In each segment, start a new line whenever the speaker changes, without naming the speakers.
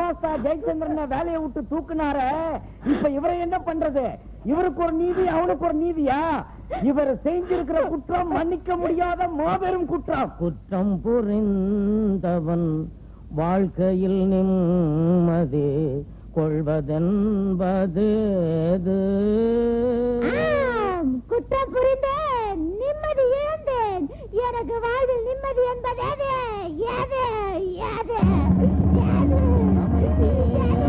குமாஸ்தா ஜெயச்சந்திரன் வேலையை விட்டு தூக்குனார இப்ப இவரை என்ன பண்றது இவருக்கு ஒரு நீதி அவனுக்கு ஒரு நீதியா இவர் செஞ்சிருக்கிற குற்றம் மன்னிக்க முடியாத மாபெரும் குற்றம்
குற்றம் புரிந்தவன் வாழ்க்கையில் நிம்மதி கொள்வதென்பது ஏது?
ஆம், குற்றம் புரிந்தேன் நிம்மதி இழந்தேன் எனக்கு வாழ்வில் நிம்மதி என்பது எது எது எது எது?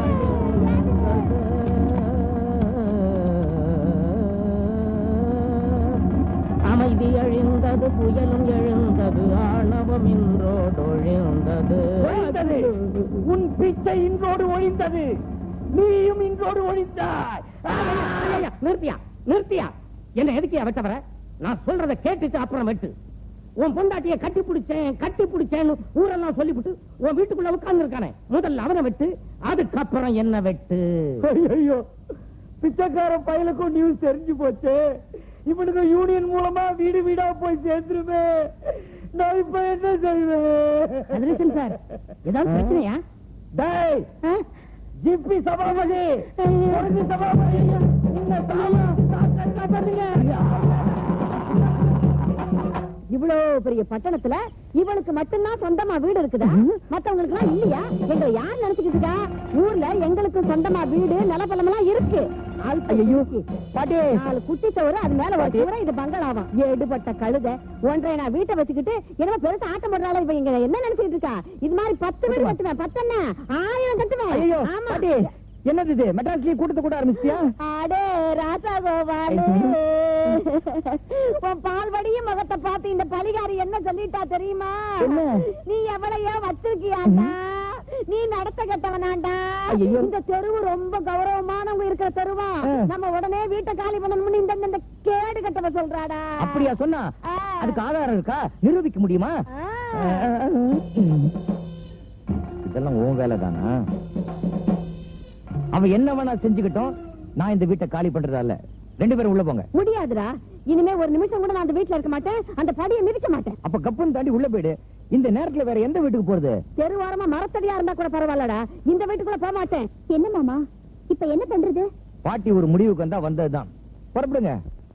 அமைதி அழிந்தது புயலும் எழுந்தது ஆணவம் இன்றோடொழிந்தது
ஒழிந்தது உன் பிச்சை இன்றோடு ஒழிந்தது நீயும் இன்றோடு ஒழிந்தாய்
ஐயா, நிறுத்தியா நிறுத்தியா என்ன எதுக்கியா வெட்ட வர நான் சொல்றத கேட்டுட்டு அப்புறம் வெட்டு உன் பொண்டாட்டிய கட்டி பிடிச்சேன் கட்டி பிடிச்சேன்னு ஊரெல்லாம் சொல்லிவிட்டு உன் வீட்டுக்குள்ள உட்கார்ந்து இருக்கானே முதல்ல அவனை வெட்டு அதுக்கப்புறம் என்ன வெட்டு
ஐயோ பிச்சைக்கார பயலுக்கும் நியூஸ் தெரிஞ்சு போச்சு இவனுக்கு யூனியன் மூலமா வீடு வீடா போய் சேர்ந்துருமே நான் இப்ப என்ன செய்வேன்
கதிரேசன் சார் ஏதாவது பிரச்சனையா
டேய்
ஆ?
ஜிபி சபாபதி பொறுப்பு சபாபதி இந்த சாமா தாக்கல் காப்பாத்துங்க
இவ்வளவு பெரிய பட்டணத்துல இவனுக்கு மட்டும்தான் சொந்தமா வீடு இருக்குதா மத்தவங்களுக்கு எல்லாம் இல்லையா எங்களை யார் நினைச்சுக்கிட்டு இருக்கா ஊர்ல எங்களுக்கு சொந்தமா வீடு நிலப்பலம் எல்லாம் இருக்கு ஐயோ
பாட்டி
நாலு குட்டி சோறு அது மேல ஒரு கூரை இது பங்களாவாம் எடுபட்ட கழுத ஒன்றை நான் வீட்டை வச்சுக்கிட்டு என்ன பெருசா ஆட்டம் போடுறாள் இவ இங்க என்ன நினைச்சிட்டு இருக்கா இது மாதிரி பத்து வீடு கட்டுவேன் பத்தென்ன ஆயிரம் கட்டுவேன்
ஐயோ
ஆமா
பாட்டி என்னது இது மெட்ராஸ்லயே கூட்டத்தை கூட ஆரம்பிச்சியா
அடே ராசா கோபாலு உன் பால்வடியும் முகத்தை பார்த்து இந்த பலிகாரி என்ன சொல்லிட்டா தெரியுமா
என்ன?
நீ எவ்வளையோ வச்சிருக்கியாண்டா நீ நடத்த கட்டவனாண்டா
ஐயையோ.
இந்த தெருவு ரொம்ப கௌரவமானவங்க இருக்கிற தெருவா
ஆ.
நம்ம உடனே வீட்டை காலி பண்ணணும்னு இந்த இந்த கேடு கட்டவ சொல்றாடா
அப்படியா சொன்னா
ஆ.
அதுக்கு ஆதாரம் இருக்கா நிரூபிக்க முடியுமா
ஆ.
இதெல்லாம் உன் வேலை தானா அவன் என்ன வேணா செஞ்சுக்கிட்டோம் நான் இந்த வீட்டை காலி பண்றதா இல்ல ரெண்டு பேரும் உள்ள போங்க
முடியாதுடா இனிமே ஒரு நிமிஷம் கூட நான் அந்த வீட்டுல இருக்க மாட்டேன் அந்த படியை மிதிக்க மாட்டேன்
அப்ப கப்புன்னு தாண்டி உள்ள போயிடு இந்த நேரத்துல வேற எந்த வீட்டுக்கு போறது
தெருவாரமா மரத்தடியா இருந்தா கூட பரவாயில்லடா இந்த வீட்டுக்குள்ள போக மாட்டேன் என்ன மாமா இப்ப என்ன பண்றது
பாட்டி ஒரு முடிவுக்கு வந்தா வந்ததுதான் புறப்படுங்க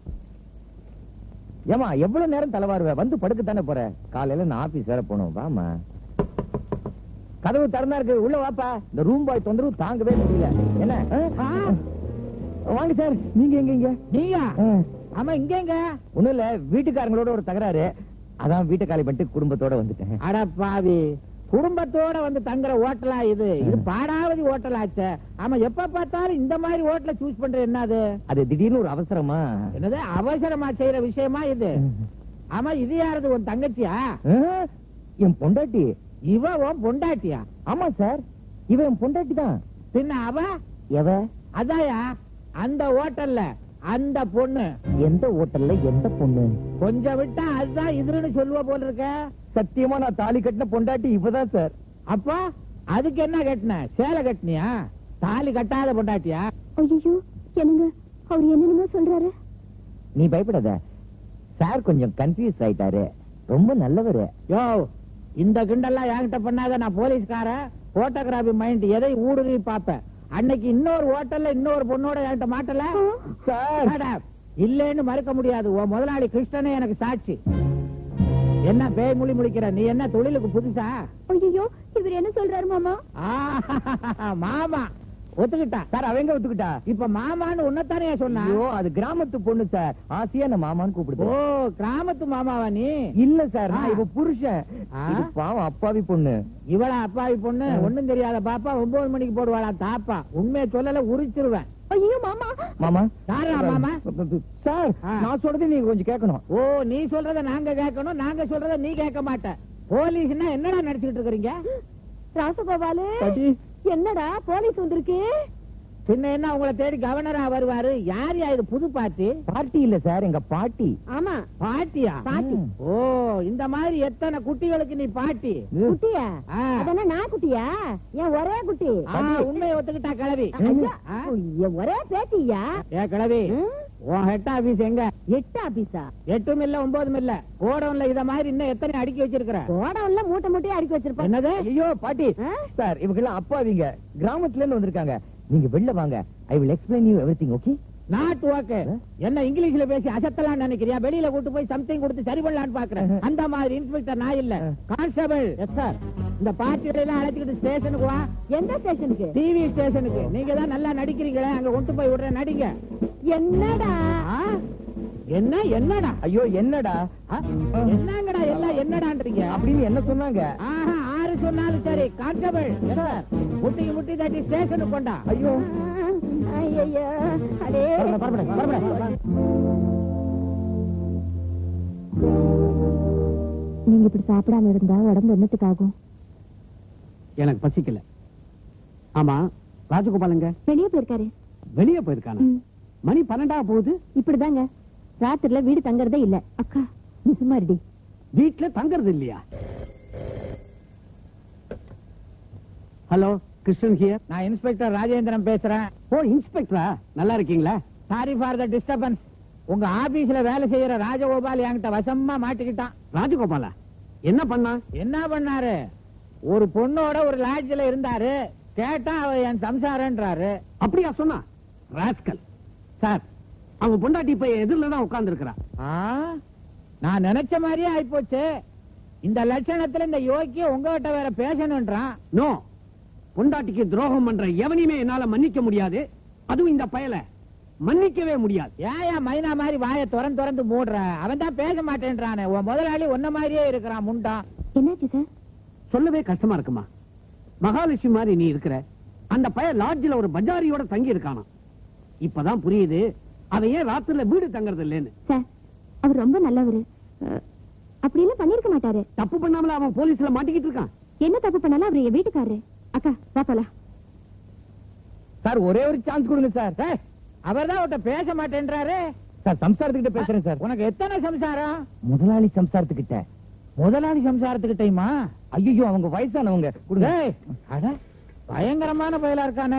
ஏமா எவ்வளவு நேரம் தலைவாருவ வந்து படுக்கத்தானே போற காலையில நான் ஆபீஸ் வேற போகணும் வாமா கதவு திறந்தா இருக்கு உள்ள வாப்பா இந்த ரூம் பாய் தொந்தரவு தாங்கவே முடியல என்ன ஆ? வாங்க சார் நீங்க எங்க இங்க
நீயா
ஆ.
ஆமா இங்க எங்க
ஒண்ணும் இல்ல வீட்டுக்காரங்களோட ஒரு தகராறு அதான் வீட்டை காலி பண்ணிட்டு குடும்பத்தோட வந்துட்டேன்
அட பாவி குடும்பத்தோட வந்து தங்குற ஹோட்டலா இது இது பாடாவதி ஹோட்டல் ஆச்சே ஆமா எப்ப பார்த்தாலும் இந்த மாதிரி ஹோட்டல சூஸ் பண்ற என்னது
அது திடீர்னு ஒரு அவசரமா
என்னது அவசரமா செய்யற விஷயமா இது ஆமா இது யாரது உன் தங்கச்சியா
ஆ? என் பொண்டாட்டி
இவ உன் பொண்டாட்டியா
ஆமா சார் இவன் என் பொண்டாட்டி தான்
பின்ன அவ
எவ
அதாயா அந்த ஹோட்டல்ல அந்த பொண்ணு
எந்த ஹோட்டல்ல எந்த பொண்ணு
கொஞ்சம் விட்டா அதுதான் இதுன்னு சொல்லுவ போல இருக்க
சத்தியமா நான் தாலி கட்டின பொண்டாட்டி இவதான் சார்
அப்பா அதுக்கு என்ன கட்டின சேலை கட்டினியா தாலி கட்டாத பொண்டாட்டியா
ஐயோ என்னங்க அவர் என்னென்னமோ சொல்றாரு
நீ பயப்படாத சார் கொஞ்சம் கன்ஃபியூஸ் ஆயிட்டாரு ரொம்ப நல்லவரு
யோ இந்த கிண்டெல்லாம் என்கிட்ட பண்ணாத நான் போலீஸ்காரன் போட்டோகிராபி மைண்ட் எதை ஊடுருவி பாப்பேன் அன்னைக்கு இன்னொரு ஹோட்டல்ல இன்னொரு பொண்ணோட என்கிட்ட மாட்டல
சார்
அட, இல்லைன்னு மறுக்க முடியாது உன் முதலாளி கிருஷ்ணனே எனக்கு சாட்சி என்ன பேய் முழி முடிக்கிற நீ என்ன தொழிலுக்கு புதுசா
ஐயோ இவர் என்ன சொல்றாரு மாமா
ஆ, மாமா ஒத்துக்கிட்டா
சார் அவங்க ஒத்துக்கிட்டா
இப்ப மாமான்னு உன்னத்தானே சொன்னா
ஐயோ அது கிராமத்து பொண்ணு சார் ஆசையா நான் மாமான்னு
ஓ
கூப்பிடுது
கிராமத்து மாமாவா நீ
இல்ல சார் நான்
ஆ.
இவ புருஷன்
ஆ.
இது பாவம் அப்பாவி பொண்ணு
இவள அப்பாவி பொண்ணு ஒண்ணும் தெரியாத பாப்பா ஒன்பது மணிக்கு போடுவாளா தாப்பா உண்மையை சொல்லல உரிச்சிருவேன்
ஐயோ மாமா
மாமா
யாரா மாமா?
சார்
ஆ.
நான் சொல்றது நீங்க கொஞ்சம் கேட்கணும்
ஓ நீ சொல்றத நாங்க கேட்கணும் நாங்க சொல்றத நீ கேட்க மாட்ட போலீஸ்னா என்னடா நடிச்சுக்கிட்டு இருக்கீங்க
ராசகோபாலு
பாட்டி.
என்னடா போலீஸ் வந்திருக்கு
பின்ன என்ன உங்களை தேடி கவர்னரா வருவாரு யார் யா இது புது பாட்டி
பார்ட்டி இல்ல சார் எங்க பாட்டி
ஆமா
பாட்டியா
பாட்டி.
ஓ இந்த மாதிரி எத்தனை குட்டிகளுக்கு நீ பாட்டி
குட்டியா
ஆ.
அதென்ன நான் குட்டியா என் ஒரே குட்டி
ஆ, உண்மையை ஒத்துக்கிட்டா கிளவி
ஐயா,
ஆ?
என் ஒரே பேட்டியா
ஏ கிளவி
ம்?
உன் ஹெட் ஆபீஸ் எங்க
எட்டு ஆபீஸா
எட்டும் இல்ல ஒன்பதும் இல்ல கோடவுன்ல இத மாதிரி இன்னும் எத்தனை அடுக்கி வச்சிருக்கிற
கோடவுன்ல மூட்டை மூட்டையா அடுக்கி வச்சிருப்பேன்
என்னது
ஐயோ பாட்டி
ஆ?
சார் இவங்க எல்லாம் அப்பாவிங்க கிராமத்துல இருந்து வந்திருக்காங்க நீங்க வெளில வாங்க I will explain you everything okay
not okay என்ன இங்கிலீஷ்ல பேசி அசத்தலாம் நினைக்கிறியா வெளியில கூட்டு போய் சம்திங் கொடுத்து சரி பண்ணலான்னு பாக்குறேன் அந்த மாதிரி இன்ஸ்பெக்டர் நான் இல்ல கான்ஸ்டபிள் எஸ் சார் இந்த பார்ட்டிகளை எல்லாம் அழைச்சிக்கிட்டு ஸ்டேஷனுக்கு வா
எந்த ஸ்டேஷனுக்கு
டிவி ஸ்டேஷனுக்கு நீங்க தான் நல்லா நடிக்கிறீங்களே அங்க கொண்டு போய் விடுறேன் நடிங்க
என்னடா
ஆ? என்ன என்னடா
ஐயோ என்னடா
ஆ? என்னங்கடா எல்லாம் என்னடான்றீங்க
அப்படின்னு என்ன சொன்னாங்க
ஆஹா ஆறு சொன்னாலும் சரி கான்ஸ்டபிள் சார் முட்டிக்கு முட்டி தட்டி ஸ்டேஷனுக்கு கொண்டா
ஐயோ
ஐயோ அடே
பரபட, பரபட, பரபட.
நீங்க இப்படி சாப்பிடாம இருந்தா உடம்பு என்னத்துக்காகும்
எனக்கு பசிக்கல ஆமா ராஜகோபாலங்க
வெளியே போயிருக்காரு
வெளியே போயிருக்கானா
ம்.
மணி பன்னெண்டா போகுது
இப்படிதாங்க ராத்திரில வீடு தங்கறதே இல்ல அக்கா நீ சும்மா இருடி
வீட்டுல தங்கறது இல்லையா ஹலோ கிருஷ்ணன் ஹியர்
நான் இன்ஸ்பெக்டர் ராஜேந்திரன் பேசுறேன்
ஓ இன்ஸ்பெக்டரா நல்லா இருக்கீங்களா
சாரி ஃபார் த டிஸ்டர்பன்ஸ் உங்க ஆபீஸ்ல வேலை செய்யற ராஜகோபால் என்கிட்ட வசமா மாட்டிக்கிட்டான்
ராஜகோபாலா என்ன பண்ணா
என்ன பண்ணாரு ஒரு பொண்ணோட ஒரு லாட்ஜ்ல இருந்தாரு கேட்டா அவ என் சம்சாரன்றாரு
அப்படியா சொன்னா ராஸ்கல் சார் அவங்க பொண்டாட்டி இப்ப எதிரில தான் உட்கார்ந்து இருக்கிறா
ஆ? நான் நினைச்ச மாதிரியே ஆயிப்போச்சு இந்த லட்சணத்துல இந்த யோக்கிய உங்ககிட்ட வேற பேசணும்ன்றான்
நோ பொண்டாட்டிக்கு துரோகம் பண்ற எவனையுமே என்னால மன்னிக்க முடியாது அதுவும் இந்த பயல மன்னிக்கவே முடியாது
ஏயா மைனா மாதிரி வாயை திறந்து திறந்து மூடுற அவன் தான் பேச மாட்டேன்றானே உன் முதலாளி உன்ன மாதிரியே இருக்கிறான் முண்டான்
என்னாச்சு சார்
சொல்லவே கஷ்டமா இருக்குமா மகாலட்சுமி மாதிரி நீ இருக்கிற அந்த பைய லாட்ஜில ஒரு பஜாரியோட தங்கி இருக்கானா இப்பதான் புரியுது அவன் ஏன் ராத்திரில வீடு தங்கறது இல்லைன்னு
சார் அவர் ரொம்ப நல்லவரு அப்படி எல்லாம் பண்ணிருக்க மாட்டாரு
தப்பு பண்ணாமல அவன் போலீஸ்ல மாட்டிக்கிட்டு இருக்கான்
என்ன தப்பு பண்ணாலும் அவர் என் வீட்டுக்காரரு அக்கா வா போலாம்
சார் ஒரே ஒரு சான்ஸ் கொடுங்க சார்
ஏய், அவர்தான் உன்கிட்ட பேச மாட்டேன்றாரு
சார் சம்சாரத்துக்கிட்ட பேசுறேன் சார்
உனக்கு எத்தனை சம்சாரம்
முதலாளி சம்சாரத்துக்கிட்ட
முதலாளி சம்சாரத்துக்கிட்டையுமா
ஐயோ அவங்க வயசானவங்க கொடுங்க
டேய், அட, பயங்கரமான பயலா இருக்கானே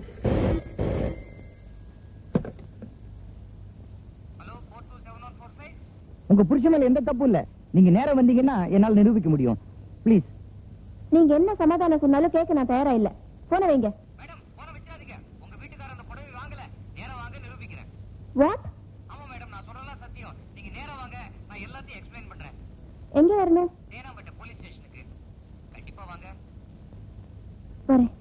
உங்க புருஷன் மேல எந்த தப்பும் இல்ல நீங்க நேரம் வந்தீங்கன்னா என்னால நிரூபிக்க முடியும் ப்ளீஸ்
நீங்க என்ன சமாதானம் சொன்னாலும் கேட்க நான் தயாரா இல்ல போன வைங்க
மேடம் போன வச்சிடாதீங்க உங்க வீட்டுக்காரர் அந்த புடவை வாங்கல நேரா வாங்க நிரூபிக்கிறேன்
வாட்
ஆமா மேடம் நான் சொல்றதெல்லாம் சத்தியம் நீங்க நேரா வாங்க நான் எல்லாத்தையும் எக்ஸ்பிளைன் பண்றேன்
எங்க வரணும்
தேனாம்பேட்டை போலீஸ் ஸ்டேஷனுக்கு கண்டிப்பா வாங்க
வரேன்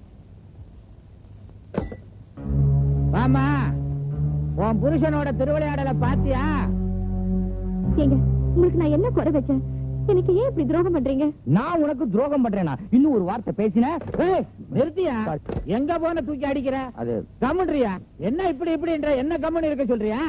வாமா உன் புருஷனோட திருவிளையாடலை பாத்தியா
ஏங்க உங்களுக்கு நான் என்ன குறை வச்சேன் எனக்கு ஏன் இப்படி துரோகம் பண்றீங்க
நான் உனக்கு துரோகம் பண்றேனா இன்னும் ஒரு வார்த்தை பேசின
ஏய், நிறுத்தியா எங்க போன தூக்கி அடிக்கிற
அது
கம்முன்றியா என்ன இப்படி இப்படின்ற என்ன கம்முன்னு இருக்க சொல்றியா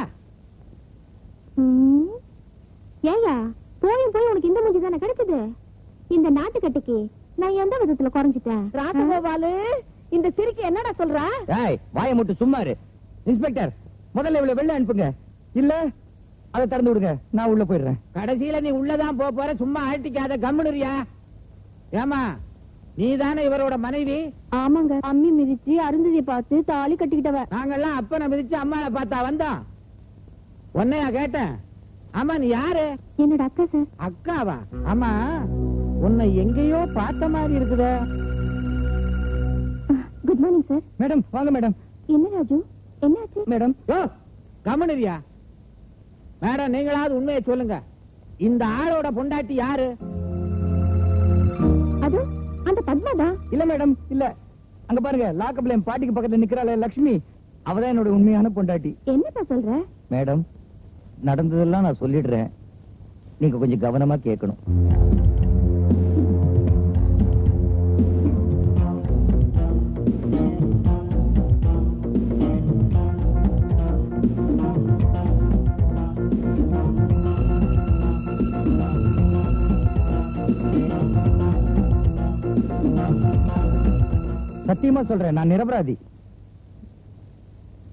ம். ஏய்யா போயும் போய் உனக்கு இந்த மூஞ்சி தானே கிடைச்சது இந்த நாட்டுக்கட்டுக்கு நான் எந்த விதத்துல குறைஞ்சிட்டேன் ராசகோபாலு இந்த சிரிக்கு என்னடா சொல்றா
ஏய் வாயை மட்டும் சும்மா இரு இன்ஸ்பெக்டர் முதல்ல இவ்வளவு வெளில அனுப்புங்க இல்ல அதை திறந்து விடுங்க நான் உள்ள போயிடுறேன்
கடைசியில நீ உள்ளதான் போக போற சும்மா ஆட்டிக்காத கம்முனுறியா ஏமா நீ தானே இவரோட மனைவி
ஆமாங்க அம்மி மிதிச்சு அருந்ததியை பார்த்து தாலி கட்டிக்கிட்டவ
நாங்கெல்லாம் அப்பனை மிதிச்சு அம்மாவை பார்த்தா வந்தோம் உன்னையா கேட்டேன் ஆமா நீ யாரு
என்னோட அக்கா சார்
அக்காவா ஆமா உன்னை எங்கேயோ பார்த்த மாதிரி இருக்குதே
குட் மார்னிங் சார்
மேடம் வாங்க மேடம்
என்ன ராஜு என்னாச்சு
மேடம்
யோ கம்முனுரியா மேடம் நீங்களாவது உண்மையை சொல்லுங்க இந்த ஆளோட பொண்டாட்டி யாரு
அது அந்த பத்மா தான்
இல்ல மேடம் இல்ல அங்க பாருங்க லாக்கப்ல என் பாட்டிக்கு பக்கத்துல நிக்கிறாளே லக்ஷ்மி அவதான் என்னோட உண்மையான பொண்டாட்டி
என்னப்பா சொல்ற
மேடம் நடந்ததெல்லாம் நான் சொல்லிடுறேன் நீங்க கொஞ்சம் கவனமா கேட்கணும் சத்தியமா சொல்றேன் நான் நிரபராதி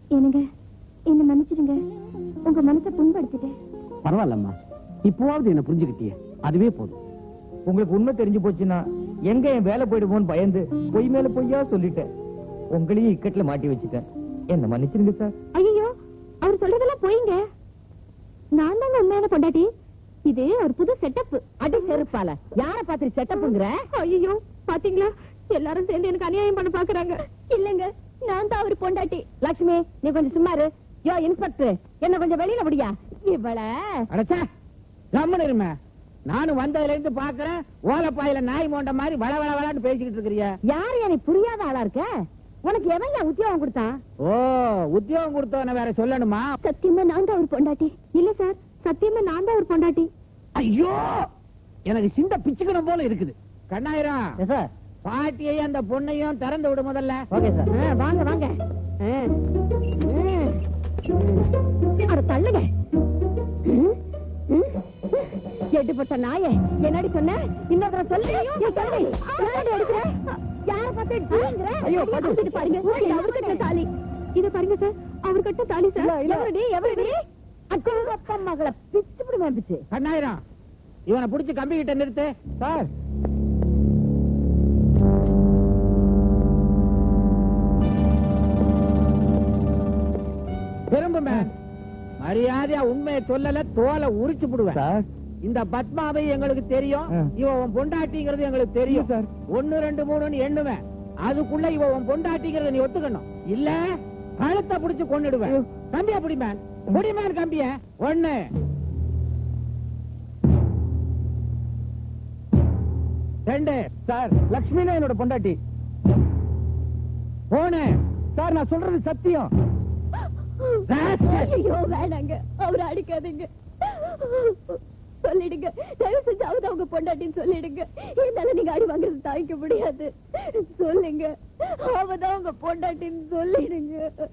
என்னங்க என்ன மன்னிச்சிடுங்க உங்க மனசை புண்படுத்திட்டேன்
பரவாயில்லம்மா இப்போவாவது என்ன புரிஞ்சுக்கிட்டியே அதுவே போதும்
உங்களுக்கு உண்மை தெரிஞ்சு போச்சுன்னா எங்க என் வேலை போயிடுமோன்னு பயந்து பொய் மேல பொய்யா சொல்லிட்டேன் உங்களையும் இக்கட்ல மாட்டி வச்சுட்டேன் என்ன மன்னிச்சிருங்க சார்
ஐயோ அவர் சொல்றதெல்லாம் போயிங்க நான் தாங்க உண்மையான பொண்டாட்டி இது ஒரு புது செட்டப் அடி செருப்பால யார பாத்து செட்டப்ங்கற ஐயோ பாத்தீங்களா எல்லாரும் சேர்ந்து எனக்கு அநியாயம் பண்ண பாக்குறாங்க இல்லங்க நான் தான் அவர் பொண்டாட்டி லட்சுமி நீ கொஞ்சம் சும்மா இரு யோ இன்ஸ்பெக்டர் என்ன கொஞ்சம் வெளியில விடியா இவள
அடச்சா கம்மன் இருமே நானும் வந்ததுல இருந்து பாக்குறேன் ஓலப்பாயில நாய் மோண்ட மாதிரி வள வள வளன்னு பேசிக்கிட்டு இருக்கிறிய
யாரு எனக்கு புரியாத ஆளா இருக்க உனக்கு எவன் என் உத்தியோகம் கொடுத்தான்
ஓ உத்தியோகம் கொடுத்தவன வேற சொல்லணுமா
சத்தியமா நான் தான் அவர் பொண்டாட்டி இல்ல சார் சத்தியமா நான் தான் அவர் பொண்டாட்டி
ஐயோ எனக்கு சிந்த பிச்சுக்கணும் போல இருக்குது கண்ணாயிரம்
சார்
பாட்டியையும் அந்த பொண்ணையும் திறந்து விடு முதல்ல
ஓகே சார்
ஆ, வாங்க வாங்க ஆ. ம். அட தள்ளுங்க ம், ம். எட்டுப்பட்ட நாயே என்னடி சொன்ன இன்னொரு தடவை சொல்லு ஏன் சொல்லு யாரடி அடிக்கிற யார பார்த்து அடிக்கிற
ஐயோ, பாத்து.
இது பாருங்க இது அவர் கட்ட தாலி இத பாருங்க சார் அவர் கட்ட தாலி சார்
இல்ல, இல்ல.
எவரடி எவரடி அச்சப்பா மகளை பிச்சு பிடி பிச்சு
கண்ணாயிரம் இவனை புடிச்சு கம்பி கிட்ட நிறுத்து
சார்
திரும்ப மேன் மரியாதையா உண்மையை சொல்லல தோலை உரிச்சு விடுவேன்
சார்
இந்த பத்மாவை எங்களுக்கு தெரியும்
ஆ.
இவ உன் பொண்டாட்டிங்கிறது எங்களுக்கு தெரியும்
இல்ல, சார்.
ஒன்னு ரெண்டு மூணுன்னு எண்ணுவேன் அதுக்குள்ள இவ உன் பொண்டாட்டிங்கிறத நீ ஒத்துக்கணும் இல்ல கழுத்தை புடிச்சு கொன்னுடுவேன்
ஐயோ.
கம்பிய புடிமேன் புடிமேன் கம்பிய ஒண்ணு ரெண்டு
சார் லக்ஷ்மி தான் என்னோட பொண்டாட்டி
மூணு
சார் நான் சொல்றது சத்தியம்
ராஸ்கல்.
ஐயோ வேணாங்க அவரை அடிக்காதீங்க சொல்லிடுங்க தயவு செஞ்சாவது அவங்க பொண்டாட்டின்னு சொல்லிடுங்க என்னால நீங்க அடி வாங்குறது தாய்க்க முடியாது சொல்லுங்க அவதான் உங்க பொண்டாட்டின்னு சொல்லிடுங்க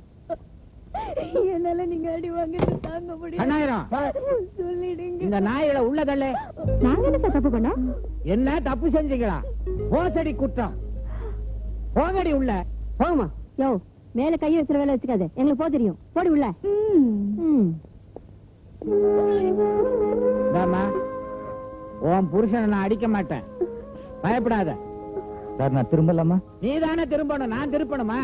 என்னால நீங்க அடி வாங்குறது தாங்க முடியாது
அண்ணாயிரம்
சொல்லிடுங்க
இந்த நாய்களை உள்ள தள்ளு
நாங்க என்ன சார் தப்பு பண்ணோம்
என்ன தப்பு செஞ்சீங்களா மோசடி குற்றம் போங்கடி உள்ள
போங்கம்மா
யோ மேல கை வச்சுற வேலை வச்சுக்காது எங்களுக்கு போ தெரியும் போடி உள்ள ம்
இந்தாம்மா, உன் புருஷனை நான் அடிக்க மாட்டேன் பயப்படாத
சார் நான் திரும்பலாமா
நீ தானே திரும்பணும் நான் திருப்பணுமா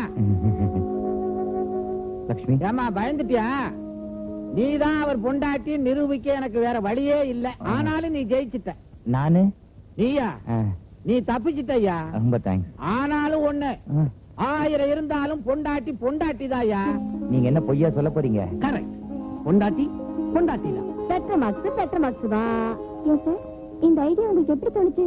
லக்ஷ்மி
ஏமா பயந்துட்டியா நீதான் அவர் பொண்டாட்டி நிரூபிக்க எனக்கு வேற வழியே இல்ல ஆனாலும் நீ ஜெயிச்சிட்ட
நானு
நீயா
ஆ,
நீ தப்பிச்சிட்டயா
ரொம்ப தேங்க்ஸ்
ஆனாலும் ஒண்ணு ஆயிரம் இருந்தாலும் பொண்டாட்டி பொண்டாட்டி தாயா
நீங்க என்ன பொய்யா சொல்ல போறீங்க
கரெக்ட் பொண்டாட்டி பொண்டாட்டி தான்
பெற்ற மார்க்ஸ் பெற்ற மார்க்ஸ் தான் ஏன் சார் இந்த ஐடியா உங்களுக்கு எப்படி தோணுச்சு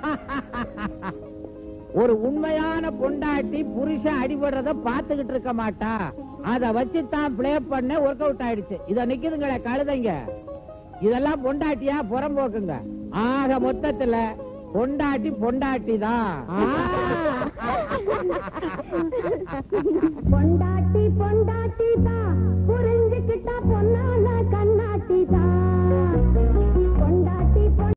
ஒரு உண்மையான பொண்டாட்டி புருஷன் அடிபடுறத பாத்துக்கிட்டு இருக்க மாட்டா அத வச்சு தான் பிளே பண்ண ஒர்க் அவுட் ஆயிடுச்சு இத நிக்குதுங்களே கழுதைங்க இதெல்லாம் பொண்டாட்டியா புறம்போக்குங்க ஆக மொத்தத்துல பொண்டாட்டி பொண்டாட்டி தான்
பொண்டாட்டி பொண்டாட்டி தான்